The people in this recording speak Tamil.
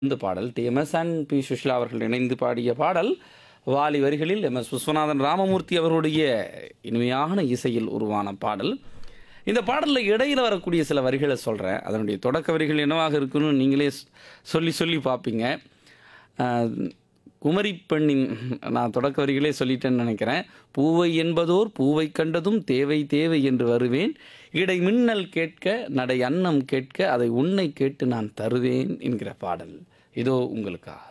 இந்த பாடல் T MS and P Susheela அவர்கள் இணைந்து பாடிய பாடல் வாலி வரிகளில் எம் எஸ் விஸ்வநாதன் ராமமூர்த்தி அவருடைய இனிமையான இசையில் உருவான பாடல் இந்த பாடலில் இடையில் வரக்கூடிய சில வரிகளை சொல்கிறேன் அதனுடைய தொடக்க வரிகள் என்னவாக இருக்குன்னு நீங்களே ஸ்- சொல்லி சொல்லி பார்ப்பீங்க ஆஹ், குமரி பெண்ணின் நான் தொடக்க வரிகளே சொல்லிட்டேன்னு நினைக்கிறேன் பூவை என்பதோர் பூவை கண்டதும் தேவை தேவை என்று வருவேன் இடை மின்னல் கேட்க நடை அன்னம் கேட்க அதை உன்னை கேட்டு நான் தருவேன் என்கிற பாடல் இதோ உங்களுக்காக